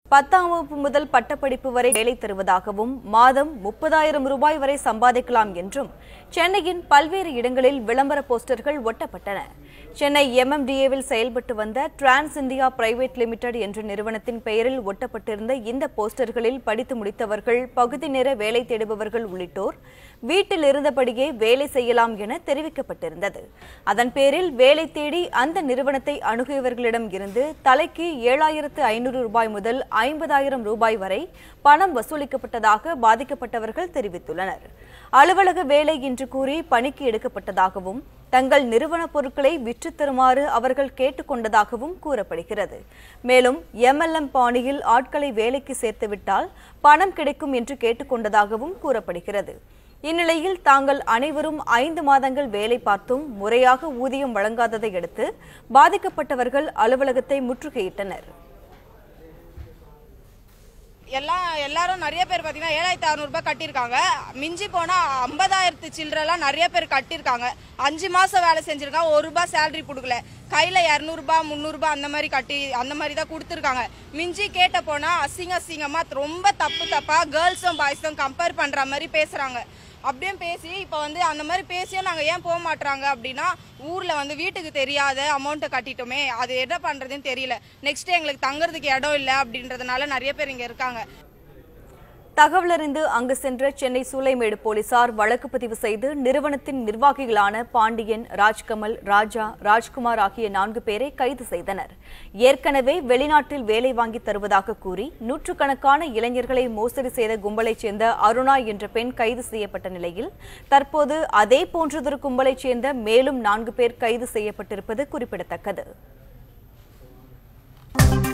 பத்தாம் வகுப்பு முதல் பட்டப்படிப்பு வரை வேலை தருவதாகவும் மாதம் முப்பதாயிரம் ரூபாய் வரை சம்பாதிக்கலாம் என்றும் சென்னையின் பல்வேறு இடங்களில் விளம்பர போஸ்டர்கள் ஒட்டப்பட்டன சென்னை எம்எம்டிஏவில் செயல்பட்டு வந்த டிரான்ஸ் இந்தியா பிரைவேட் லிமிடெட் என்ற நிறுவனத்தின் பெயரில் ஒட்டப்பட்டிருந்த இந்த போஸ்டர்களில் படித்து முடித்தவர்கள் பகுதி நேர வேலை தேடுபவர்கள் உள்ளிட்டோர் வீட்டில் இருந்தபடியே வேலை செய்யலாம் என தெரிவிக்கப்பட்டிருந்தது அதன் பேரில் வேலை தேடி அந்த நிறுவனத்தை அணுகியவர்களிடம் இருந்து தலைக்கு ஏழாயிரத்து ஐநூறு ரூபாய் முதல் ஐம்பதாயிரம் ரூபாய் வரை பணம் வசூலிக்கப்பட்டதாக பாதிக்கப்பட்டவர்கள் தெரிவித்துள்ளனர் அலுவலக வேலை என்று கூறி பணிக்கு எடுக்கப்பட்டதாகவும் தங்கள் நிறுவன பொருட்களை விற்றுத் தருமாறு அவர்கள் கேட்டுக்கொண்டதாகவும் கூறப்படுகிறது மேலும் எம்எல்எம் பாணியில் ஆட்களை வேலைக்கு சேர்த்துவிட்டால் பணம் கிடைக்கும் என்று கேட்டுக்கொண்டதாகவும் கூறப்படுகிறது இந்நிலையில் தாங்கள் அனைவரும் ஐந்து மாதங்கள் வேலை பார்த்தும் முறையாக ஊதியம் வழங்காததை அடுத்து பாதிக்கப்பட்டவர்கள் அலுவலகத்தை முற்றுகையிட்டனர் எல்லாம் எல்லாரும் நிறைய பேர் பார்த்தீங்கன்னா ஏழாயிரத்தி அறநூறுபா கட்டியிருக்காங்க மிஞ்சி போனால் ஐம்பதாயிரத்து சில்லறலாம் நிறைய பேர் கட்டியிருக்காங்க அஞ்சு மாதம் வேலை செஞ்சுருக்காங்க ஒரு ரூபாய் சேலரி கொடுக்கல கையில் இரநூறுபா முந்நூறுபா அந்த மாதிரி கட்டி அந்த மாதிரி தான் கொடுத்துருக்காங்க மிஞ்சி கேட்ட போனால் அசிங்க அசிங்கமாக ரொம்ப தப்பு தப்பாக கேர்ள்ஸும் பாய்ஸும் கம்பேர் பண்ணுற மாதிரி பேசுகிறாங்க அப்படியே பேசி இப்போ வந்து அந்த மாதிரி பேசியும் நாங்கள் ஏன் போக மாட்றாங்க அப்படின்னா ஊரில் வந்து வீட்டுக்கு தெரியாத அமௌண்ட்டை கட்டிட்டோமே அது என்ன பண்ணுறதுன்னு தெரியல நெக்ஸ்ட் எங்களுக்கு தங்குறதுக்கு இடம் இல்லை அப்படின்றதுனால நிறைய பேர் இங்கே இருக்காங்க தகவலறிந்து அங்கு சென்ற சென்னை சூளைமேடு போலீசார் வழக்கு பதிவு செய்து நிறுவனத்தின் நிர்வாகிகளான பாண்டியன் ராஜ்கமல் ராஜா ராஜ்குமார் ஆகிய நான்கு பேரை கைது செய்தனர் ஏற்கனவே வெளிநாட்டில் வேலை வாங்கி தருவதாக கூறி நூற்றுக்கணக்கான இளைஞர்களை மோசடி செய்த கும்பலைச் சேர்ந்த அருணா என்ற பெண் கைது செய்யப்பட்ட நிலையில் தற்போது அதே போன்றதொரு கும்பலைச் சேர்ந்த மேலும் நான்கு பேர் கைது செய்யப்பட்டிருப்பது குறிப்பிடத்தக்கது